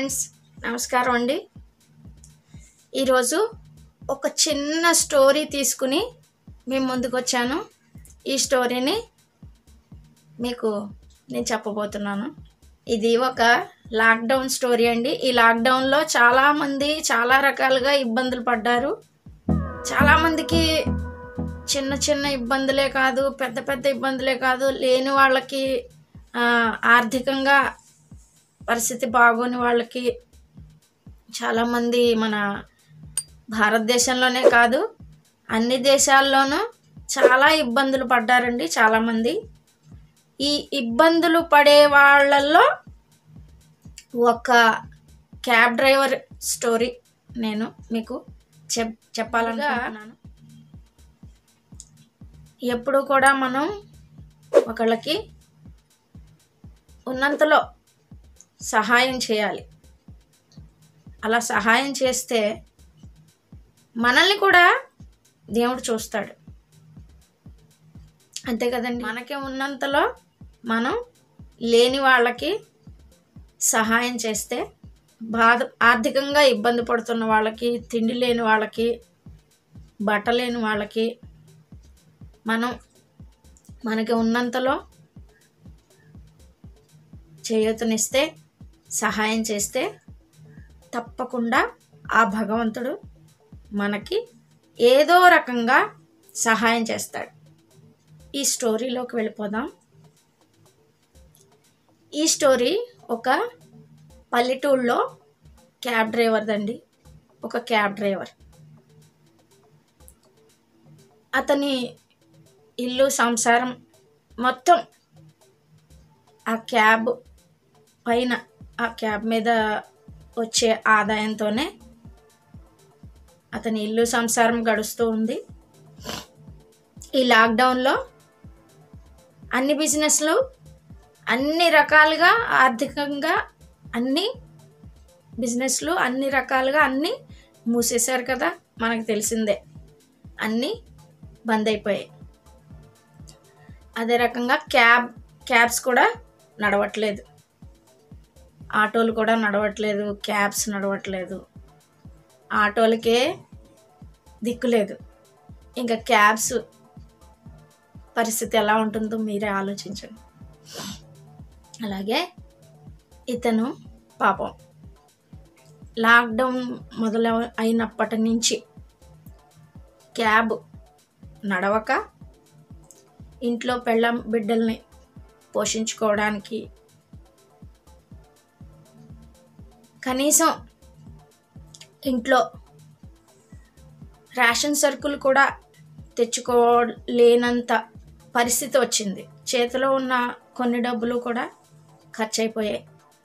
Friends నమస్కారం అండి ఈరోజు ఒక చిన్న స్టోరీ తీసుకుని మేము ముందుకు వచ్చాను ఈ స్టోరీని మీకు నేను చెప్పబోతున్నాను ఇది ఒక లాక్డౌన్ స్టోరీ అండి ఈ లాక్డౌన్లో చాలామంది చాలా రకాలుగా ఇబ్బందులు పడ్డారు చాలామందికి చిన్న చిన్న ఇబ్బందులే కాదు పెద్ద పెద్ద ఇబ్బందులే కాదు లేని వాళ్ళకి ఆ, ఆర్థికంగా పరిస్థితి బాగోని వాళ్ళకి చాలామంది మన భారతదేశంలోనే కాదు అన్ని దేశాల్లోనూ చాలా ఇబ్బందులు పడ్డారండి చాలామంది ఈ ఇబ్బందులు పడే వాళ్ళల్లో ఒక క్యాబ్ డ్రైవర్ స్టోరీ నేను మీకు చెప్ చెప్పాలనుకుంటున్నాను ఎప్పుడు కూడా మనం ఒకళ్ళకి ఉన్నంతలో సహాయం చేయాలి అలా సహాయం చేస్తే మనల్ని కూడా దేవుడు చూస్తాడు అంతే కదండి మనకి ఉన్నంతలో మనం లేని వాళ్ళకి సహాయం చేస్తే బాధ ఆర్థికంగా ఇబ్బంది పడుతున్న వాళ్ళకి తిండి లేని వాళ్ళకి బట్ట లేని వాళ్ళకి మనం మనకి ఉన్నంతలో చేయూతనిస్తే సహాయం చేస్తే తప్పకుండా ఆ భగవంతుడు మనకి ఏదో రకంగా సహాయం చేస్తాడు ఈ స్టోరీలోకి వెళ్ళిపోదాం ఈ స్టోరీ ఒక పల్లెటూళ్ళలో క్యాబ్ డ్రైవర్దండి ఒక క్యాబ్ డ్రైవర్ అతని ఇల్లు సంసారం మొత్తం ఆ క్యాబ్ పైన ఆ క్యాబ్ మీద వచ్చే ఆదాయంతోనే అతని ఇల్లు సంసారం గడుస్తూ ఉంది ఈ లాక్డౌన్లో అన్ని బిజినెస్లు అన్ని రకాలుగా ఆర్థికంగా అన్ని బిజినెస్లు అన్ని రకాలుగా అన్నీ మూసేశారు కదా మనకు తెలిసిందే అన్నీ బంద్ అయిపోయాయి అదే రకంగా క్యాబ్ క్యాబ్స్ కూడా నడవట్లేదు ఆటోలు కూడా నడవట్లేదు క్యాబ్స్ నడవట్లేదు ఆటోలకే దిక్కులేదు ఇంకా క్యాబ్స్ పరిస్థితి ఎలా ఉంటుందో మీరే ఆలోచించండి అలాగే ఇతను పాపం లాక్డౌన్ మొదలు అయినప్పటి నుంచి క్యాబ్ నడవక ఇంట్లో పెళ్ళం బిడ్డల్ని పోషించుకోవడానికి కనీసం ఇంట్లో రేషన్ సరుకులు కూడా తెచ్చుకోలేనంత పరిస్థితి వచ్చింది చేతిలో ఉన్న కొన్ని డబ్బులు కూడా ఖర్చు అయిపోయాయి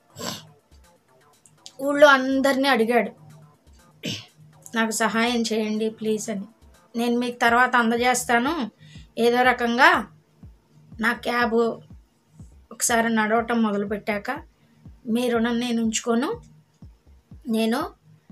ఊళ్ళో అందరినీ అడిగాడు నాకు సహాయం చేయండి ప్లీజ్ అని నేను మీకు తర్వాత అందజేస్తాను ఏదో రకంగా నా క్యాబ్ ఒకసారి నడవటం మొదలుపెట్టాక మీ రుణం నేను ఉంచుకోను నేను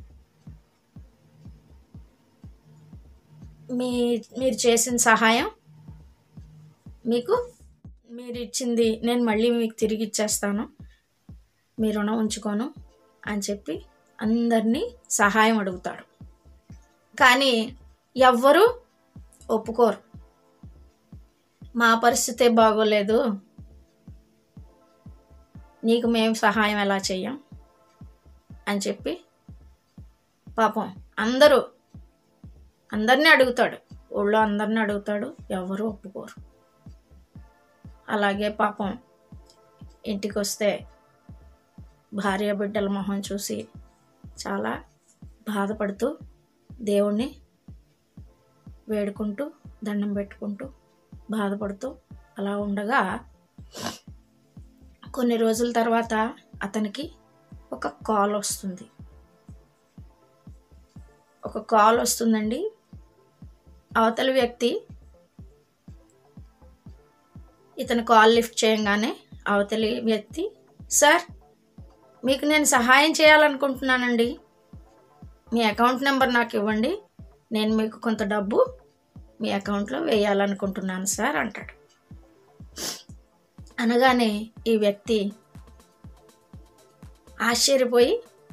మీ మీరు చేసిన సహాయం మీకు మీరు ఇచ్చింది నేను మళ్ళీ మీకు తిరిగి ఇచ్చేస్తాను మీ రుణం ఉంచుకోను అని చెప్పి అందరినీ సహాయం అడుగుతాడు కానీ ఎవ్వరూ ఒప్పుకోరు మా పరిస్థితే బాగోలేదు నీకు మేము సహాయం ఎలా చెయ్యం అని చెప్పి పాపం అందరూ అందరినీ అడుగుతాడు ఊళ్ళో అందరినీ అడుగుతాడు ఎవరు ఒప్పుకోరు అలాగే పాపం ఇంటికి వస్తే భార్య బిడ్డల మొహం చూసి చాలా బాధపడుతూ దేవుణ్ణి వేడుకుంటూ దండం పెట్టుకుంటూ బాధపడుతూ అలా ఉండగా కొన్ని రోజుల తర్వాత అతనికి ఒక కాల్ వస్తుంది ఒక కాల్ వస్తుందండి అవతలి వ్యక్తి ఇతను కాల్ లిఫ్ట్ చేయంగానే అవతలి వ్యక్తి సార్ మీకు నేను సహాయం చేయాలనుకుంటున్నానండి మీ అకౌంట్ నెంబర్ నాకు ఇవ్వండి నేను మీకు కొంత డబ్బు మీ అకౌంట్లో వేయాలనుకుంటున్నాను సార్ అంటాడు అనగానే ఈ వ్యక్తి ఆశ్చర్యపోయి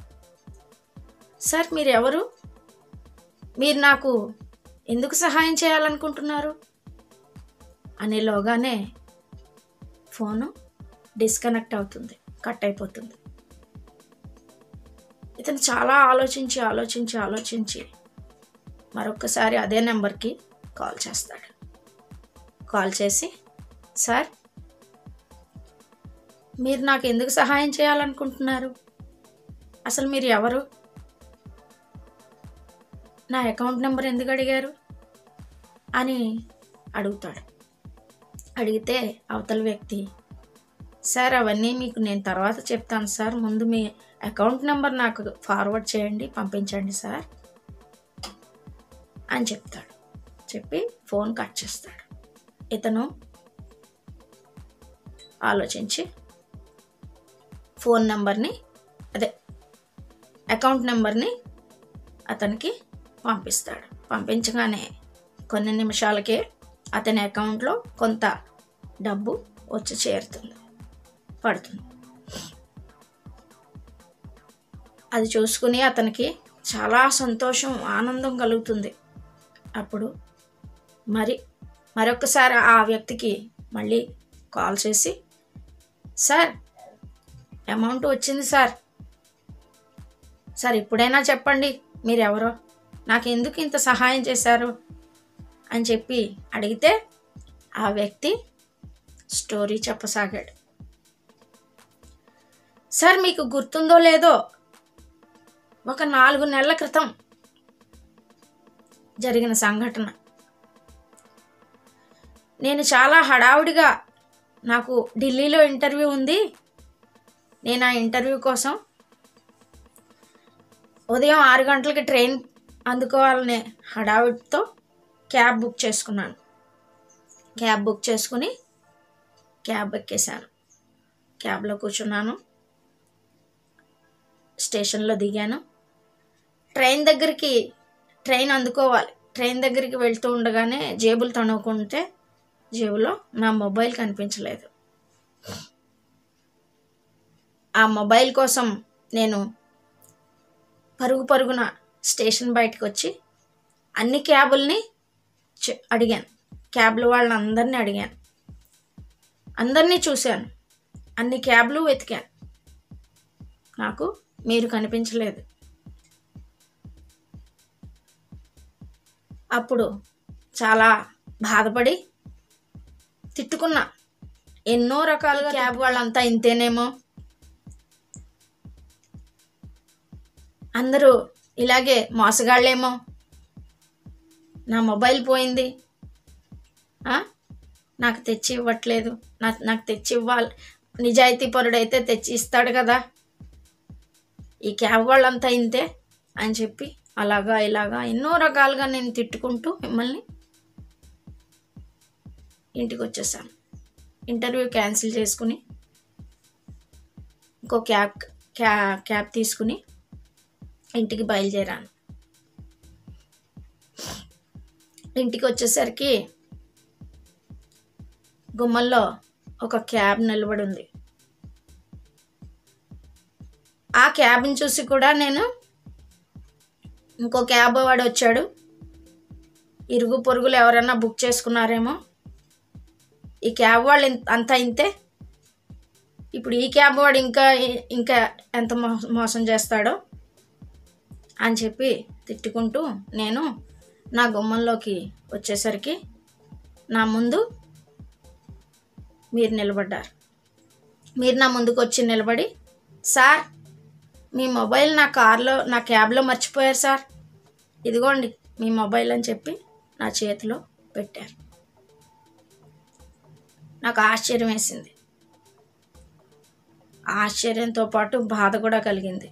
సార్ మీరు ఎవరు మీరు నాకు ఎందుకు సహాయం చేయాలనుకుంటున్నారు అనేలోగానే ఫోను డిస్కనెక్ట్ అవుతుంది కట్ అయిపోతుంది ఇతను చాలా ఆలోచించి ఆలోచించి ఆలోచించి మరొకసారి అదే నెంబర్కి కాల్ చేస్తాడు కాల్ చేసి సార్ మీరు నాకు ఎందుకు సహాయం చేయాలనుకుంటున్నారు అసలు మీరు ఎవరు నా అకౌంట్ నెంబర్ ఎందుకు అడిగారు అని అడుగుతాడు అడిగితే అవతల వ్యక్తి సార్ అవన్నీ మీకు నేను తర్వాత చెప్తాను సార్ ముందు మీ అకౌంట్ నెంబర్ నాకు ఫార్వర్డ్ చేయండి పంపించండి సార్ అని చెప్తాడు చెప్పి ఫోన్ కట్ చేస్తాడు ఇతను ఆలోచించి ఫోన్ నెంబర్ని అదే అకౌంట్ నెంబర్ని అతనికి పంపిస్తాడు పంపించగానే కొన్ని నిమిషాలకే అతని అకౌంట్లో కొంత డబ్బు వచ్చి చేరుతుంది పడుతుంది అది చూసుకుని అతనికి చాలా సంతోషం ఆనందం కలుగుతుంది అప్పుడు మరి మరొకసారి ఆ వ్యక్తికి మళ్ళీ కాల్ చేసి సార్ అమౌంట్ వచ్చింది సార్ సార్ ఇప్పుడైనా చెప్పండి మీరెవరో నాకు ఎందుకు ఇంత సహాయం చేశారు అని చెప్పి అడిగితే ఆ వ్యక్తి స్టోరీ చెప్పసాగాడు సార్ మీకు గుర్తుందో లేదో ఒక నాలుగు నెలల క్రితం జరిగిన సంఘటన నేను చాలా హడావుడిగా నాకు ఢిల్లీలో ఇంటర్వ్యూ ఉంది నేను ఆ ఇంటర్వ్యూ కోసం ఉదయం ఆరు గంటలకి ట్రైన్ అందుకోవాలనే హడావుడితో క్యాబ్ బుక్ చేసుకున్నాను క్యాబ్ బుక్ చేసుకుని క్యాబ్ ఎక్కేశాను క్యాబ్లో కూర్చున్నాను స్టేషన్లో దిగాను ట్రైన్ దగ్గరికి ట్రైన్ అందుకోవాలి ట్రైన్ దగ్గరికి వెళ్తూ ఉండగానే జేబులు తణుకుంటే జేబులో నా మొబైల్ కనిపించలేదు ఆ మొబైల్ కోసం నేను పరుగు పరుగున స్టేషన్ బయటకు వచ్చి అన్ని క్యాబుల్ని చె- అడిగాను క్యాబ్ల వాళ్ళని అందరినీ అడిగాను అందరినీ చూశాను అన్ని క్యాబ్లు వెతికాను నాకు మీరు కనిపించలేదు అప్పుడు చాలా బాధపడి తిట్టుకున్నా ఎన్నో రకాలుగా క్యాబ్ వాళ్ళంతా ఇంతేనేమో అందరూ ఇలాగే మోసగాళ్ళేమో నా మొబైల్ పోయింది ఆ? నాకు తెచ్చి ఇవ్వట్లేదు నాకు నాకు తెచ్చి ఇవ్వాలి నిజాయితీ పరుడైతే తెచ్చి ఇస్తాడు కదా ఈ క్యాబ్ వాళ్ళంతా ఇంతే అని చెప్పి అలాగా ఇలాగా ఎన్నో రకాలుగా నేను తిట్టుకుంటూ మిమ్మల్ని ఇంటికి వచ్చేసాను ఇంటర్వ్యూ క్యాన్సిల్ చేసుకుని ఇంకో క్యాబ్ క్యా క్యాబ్ తీసుకుని ఇంటికి బయలుదేరాను ఇంటికి వచ్చేసరికి గుమ్మల్లో ఒక క్యాబ్ నిలబడి ఉంది ఆ క్యాబ్ని చూసి కూడా నేను ఇంకో క్యాబ్ వాడు వచ్చాడు ఇరుగు పొరుగులు ఎవరన్నా బుక్ చేసుకున్నారేమో ఈ క్యాబ్ వాళ్ళు ఇంత- అంతా ఇంతే ఇప్పుడు ఈ క్యాబ్ వాడు ఇంకా ఇంకా ఎంత మో- మోసం చేస్తాడో అని చెప్పి తిట్టుకుంటూ నేను నా గుమ్మంలోకి వచ్చేసరికి నా ముందు మీరు నిలబడ్డారు మీరు నా ముందుకు వచ్చి నిలబడి సార్ మీ మొబైల్ నా కార్లో నా క్యాబ్లో మర్చిపోయారు సార్ ఇదిగోండి మీ మొబైల్ అని చెప్పి నా చేతిలో పెట్టారు నాకు ఆశ్చర్యం వేసింది ఆశ్చర్యంతో పాటు బాధ కూడా కలిగింది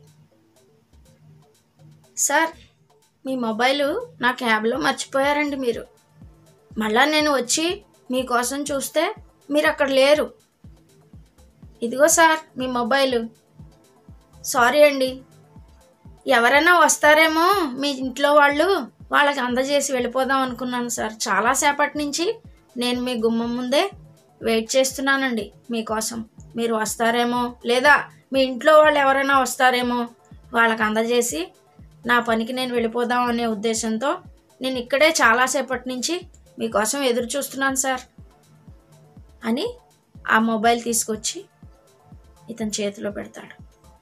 సార్ మీ మొబైల్ నా క్యాబ్లో మర్చిపోయారండి మీరు మళ్ళా నేను వచ్చి మీకోసం చూస్తే మీరు అక్కడ లేరు ఇదిగో సార్ మీ మొబైల్ సారీ అండి ఎవరైనా వస్తారేమో మీ ఇంట్లో వాళ్ళు వాళ్ళకి అందజేసి వెళ్ళిపోదాం అనుకున్నాను సార్ చాలాసేపటి నుంచి నేను మీ గుమ్మం ముందే వెయిట్ చేస్తున్నానండి మీకోసం మీరు వస్తారేమో లేదా మీ ఇంట్లో వాళ్ళు ఎవరైనా వస్తారేమో వాళ్ళకి అందజేసి నా పనికి నేను వెళ్ళిపోదాం అనే ఉద్దేశంతో నేను ఇక్కడే చాలాసేపటి నుంచి మీకోసం ఎదురు చూస్తున్నాను సార్ అని ఆ మొబైల్ తీసుకొచ్చి ఇతని చేతిలో పెడతాడు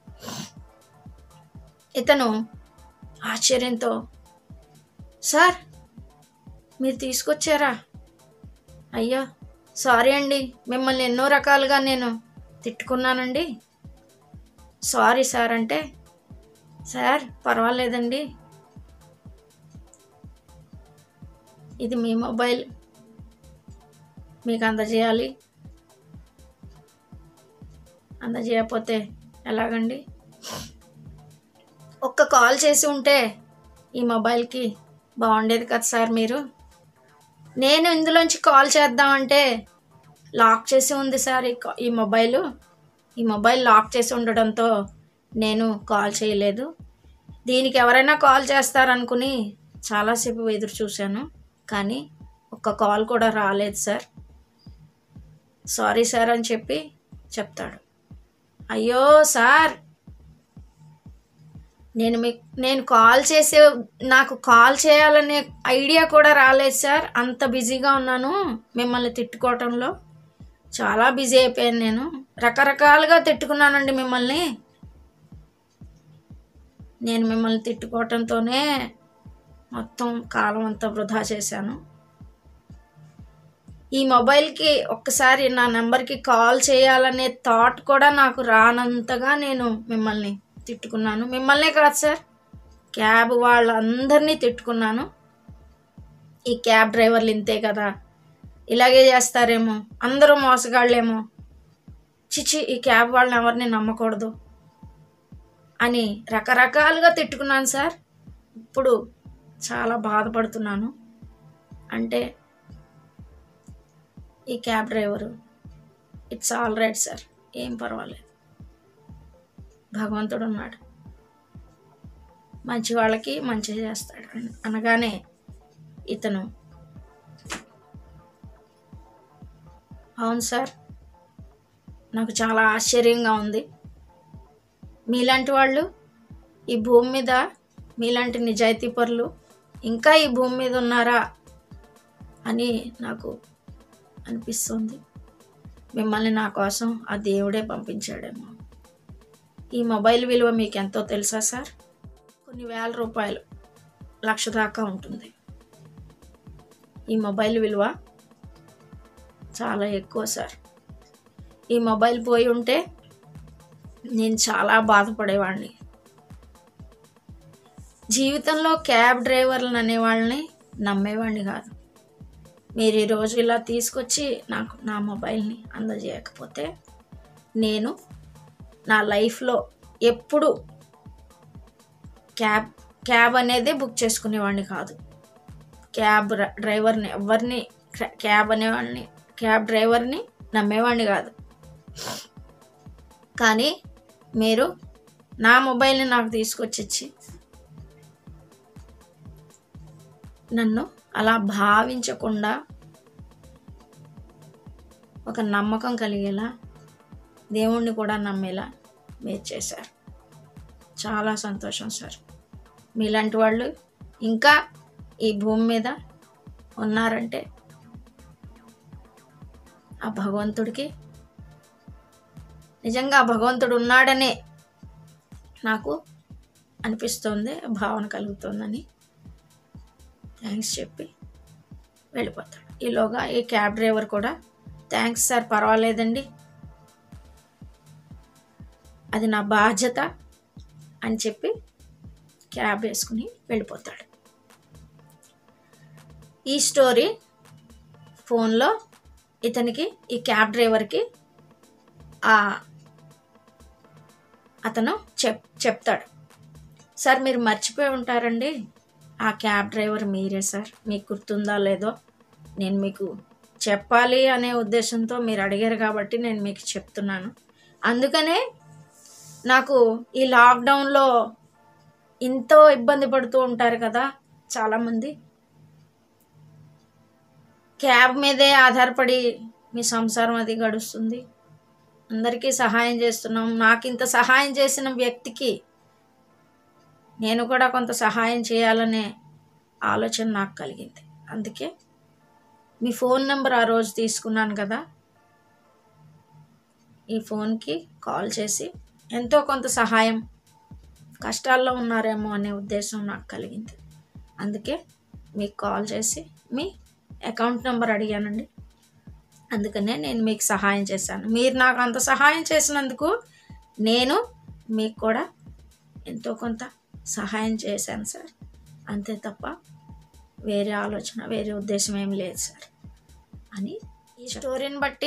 ఇతను ఆశ్చర్యంతో సార్ మీరు తీసుకొచ్చారా అయ్యో సారీ అండి మిమ్మల్ని ఎన్నో రకాలుగా నేను తిట్టుకున్నానండి సారీ సార్ అంటే సార్ పర్వాలేదండి ఇది మీ మొబైల్ మీకు అందజేయాలి అందజేయకపోతే ఎలాగండి ఒక్క కాల్ చేసి ఉంటే ఈ మొబైల్కి బాగుండేది కదా సార్ మీరు నేను ఇందులోంచి కాల్ చేద్దామంటే లాక్ చేసి ఉంది సార్ ఈ కా- ఈ మొబైల్ ఈ మొబైల్ లాక్ చేసి ఉండడంతో నేను కాల్ చేయలేదు దీనికి ఎవరైనా కాల్ చేస్తారనుకుని చాలాసేపు ఎదురు చూశాను కానీ ఒక్క కాల్ కూడా రాలేదు సార్ సారీ సార్ అని చెప్పి చెప్తాడు అయ్యో సార్ నేను మీకు నేను కాల్ చేసే నాకు కాల్ చేయాలనే ఐడియా కూడా రాలేదు సార్ అంత బిజీగా ఉన్నాను మిమ్మల్ని తిట్టుకోవటంలో చాలా బిజీ అయిపోయాను నేను రకరకాలుగా తిట్టుకున్నానండి మిమ్మల్ని నేను మిమ్మల్ని తిట్టుకోవటంతోనే మొత్తం కాలం అంతా వృధా చేశాను ఈ మొబైల్కి ఒక్కసారి నా నెంబర్కి కాల్ చేయాలనే థాట్ కూడా నాకు రానంతగా నేను మిమ్మల్ని తిట్టుకున్నాను మిమ్మల్నే కాదు సార్ క్యాబ్ వాళ్ళందరినీ తిట్టుకున్నాను ఈ క్యాబ్ డ్రైవర్లు ఇంతే కదా ఇలాగే చేస్తారేమో అందరూ మోసగాళ్ళేమో చిచి ఈ క్యాబ్ వాళ్ళని ఎవరిని నమ్మకూడదు అని రకరకాలుగా తిట్టుకున్నాను సార్ ఇప్పుడు చాలా బాధపడుతున్నాను అంటే ఈ cab driver it's all right sir ఏం పర్వాలేదు భగవంతుడు ఉన్నాడు మంచి వాళ్ళకి మంచి చేస్తాడు అన- అనగానే ఇతను అవును సార్ నాకు చాలా ఆశ్చర్యంగా ఉంది మీలాంటి వాళ్ళు ఈ భూమి మీద మీలాంటి నిజాయితీ పరులు ఇంకా ఈ భూమి మీద ఉన్నారా అని నాకు అనిపిస్తుంది మిమ్మల్ని నా కోసం ఆ దేవుడే పంపించాడేమో ఈ మొబైల్ విలువ మీకు ఎంతో తెలుసా సార్ కొన్ని వేల రూపాయలు లక్ష దాకా ఉంటుంది ఈ మొబైల్ విలువ చాలా ఎక్కువ సార్ ఈ మొబైల్ పోయి ఉంటే నేను చాలా బాధపడేవాడిని జీవితంలో క్యాబ్ డ్రైవర్లను అనేవాళ్ళని నమ్మేవాడిని కాదు మీరు ఈరోజు ఇలా తీసుకొచ్చి నాకు నా మొబైల్ని అందజేయకపోతే నేను నా లైఫ్లో ఎప్పుడు క్యాబ్ క్యాబ్ అనేది బుక్ చేసుకునేవాడిని కాదు క్యాబ్ ర- డ్రైవర్ని ఎవరిని క్యా- క్యాబ్ అనేవాడిని క్యాబ్ డ్రైవర్ని నమ్మేవాడిని కాదు కానీ మీరు నా మొబైల్ని నాకు తీసుకొచ్చి ఇచ్చి నన్ను అలా భావించకుండా ఒక నమ్మకం కలిగేలా దేవుణ్ణి కూడా నమ్మేలా మీరు చేశారు చాలా సంతోషం సార్ మీలాంటి వాళ్ళు ఇంకా ఈ భూమి మీద ఉన్నారంటే ఆ భగవంతుడికి నిజంగా ఆ భగవంతుడు ఉన్నాడనే నాకు అనిపిస్తోంది భావన కలుగుతోందని థ్యాంక్స్ చెప్పి వెళ్ళిపోతాడు ఈలోగా ఈ క్యాబ్ డ్రైవర్ కూడా థ్యాంక్స్ సార్ పర్వాలేదండి అది నా బాధ్యత అని చెప్పి క్యాబ్ వేసుకుని వెళ్ళిపోతాడు ఈ స్టోరీ ఫోన్లో ఇతనికి ఈ క్యాబ్ డ్రైవర్కి ఆ అతను చెప్ చెప్తాడు సార్ మీరు మర్చిపోయి ఉంటారండి ఆ క్యాబ్ డ్రైవర్ మీరే సార్ మీకు గుర్తుందా లేదో నేను మీకు చెప్పాలి అనే ఉద్దేశంతో మీరు అడిగారు కాబట్టి నేను మీకు చెప్తున్నాను అందుకనే నాకు ఈ లాక్డౌన్లో ఎంతో ఇబ్బంది పడుతూ ఉంటారు కదా చాలామంది క్యాబ్ మీదే ఆధారపడి మీ సంసారం అది గడుస్తుంది అందరికీ సహాయం చేస్తున్నాం నాకు ఇంత సహాయం చేసిన వ్యక్తికి నేను కూడా కొంత సహాయం చేయాలనే ఆలోచన నాకు కలిగింది అందుకే మీ ఫోన్ నెంబర్ ఆ రోజు తీసుకున్నాను కదా ఈ ఫోన్కి కాల్ చేసి ఎంతో కొంత సహాయం కష్టాల్లో ఉన్నారేమో అనే ఉద్దేశం నాకు కలిగింది అందుకే మీకు కాల్ చేసి మీ అకౌంట్ నెంబర్ అడిగానండి అందుకనే నేను మీకు సహాయం చేశాను మీరు నాకు అంత సహాయం చేసినందుకు నేను మీకు కూడా ఎంతో కొంత సహాయం చేశాను సార్ అంతే తప్ప వేరే ఆలోచన వేరే ఉద్దేశం ఏం లేదు సార్ అని ఈ స్టోరీని బట్టి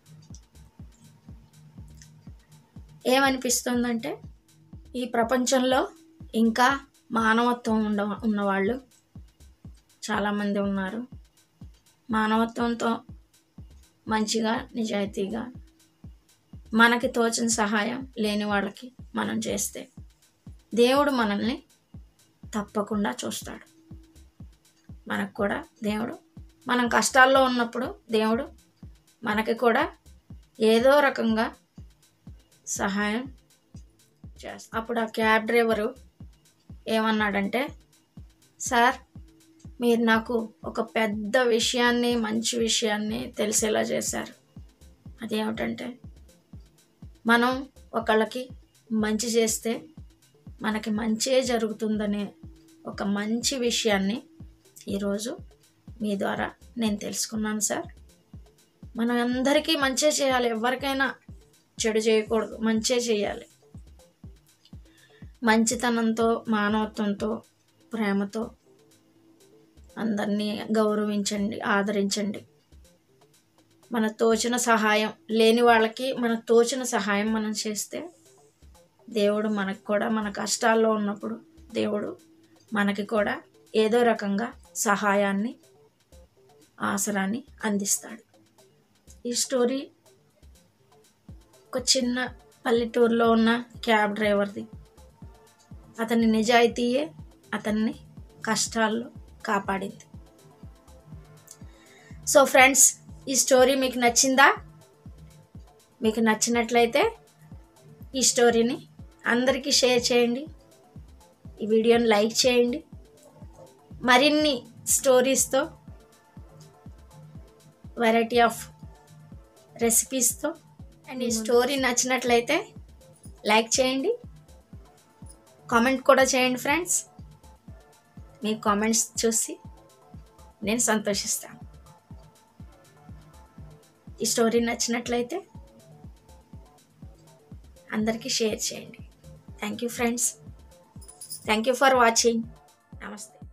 ఏమనిపిస్తుందంటే ఈ ప్రపంచంలో ఇంకా మానవత్వం ఉండ ఉన్నవాళ్ళు చాలామంది ఉన్నారు మానవత్వంతో మంచిగా నిజాయితీగా మనకి తోచిన సహాయం లేని వాళ్ళకి మనం చేస్తే దేవుడు మనల్ని తప్పకుండా చూస్తాడు మనకు కూడా దేవుడు మనం కష్టాల్లో ఉన్నప్పుడు దేవుడు మనకి కూడా ఏదో రకంగా సహాయం చేస్తా అప్పుడు ఆ క్యాబ్ డ్రైవరు ఏమన్నాడంటే సార్ మీరు నాకు ఒక పెద్ద విషయాన్ని మంచి విషయాన్ని తెలిసేలా చేశారు అదేమిటంటే మనం ఒకళ్ళకి మంచి చేస్తే మనకి మంచే జరుగుతుందనే ఒక మంచి విషయాన్ని ఈరోజు మీ ద్వారా నేను తెలుసుకున్నాను సార్ మనం అందరికీ మంచే చేయాలి ఎవరికైనా చెడు చేయకూడదు మంచే చేయాలి మంచితనంతో మానవత్వంతో ప్రేమతో అందరినీ గౌరవించండి ఆదరించండి మన తోచిన సహాయం లేని వాళ్ళకి మన తోచిన సహాయం మనం చేస్తే దేవుడు మనకు కూడా మన కష్టాల్లో ఉన్నప్పుడు దేవుడు మనకి కూడా ఏదో రకంగా సహాయాన్ని ఆసరాన్ని అందిస్తాడు ఈ స్టోరీ ఒక చిన్న పల్లెటూరులో ఉన్న క్యాబ్ డ్రైవర్ది అతని నిజాయితీయే అతన్ని కష్టాల్లో కాపాడింది సో ఫ్రెండ్స్ ఈ స్టోరీ మీకు నచ్చిందా మీకు నచ్చినట్లయితే ఈ స్టోరీని అందరికీ షేర్ చేయండి ఈ వీడియోని లైక్ చేయండి మరిన్ని స్టోరీస్తో వెరైటీ ఆఫ్ రెసిపీస్తో అండ్ ఈ స్టోరీ నచ్చినట్లయితే లైక్ చేయండి కామెంట్ కూడా చేయండి ఫ్రెండ్స్ మీ కామెంట్స్ చూసి నేను సంతోషిస్తాను ఈ స్టోరీ నచ్చినట్లయితే అందరికీ షేర్ చేయండి thank you friends thank you for watching నమస్తే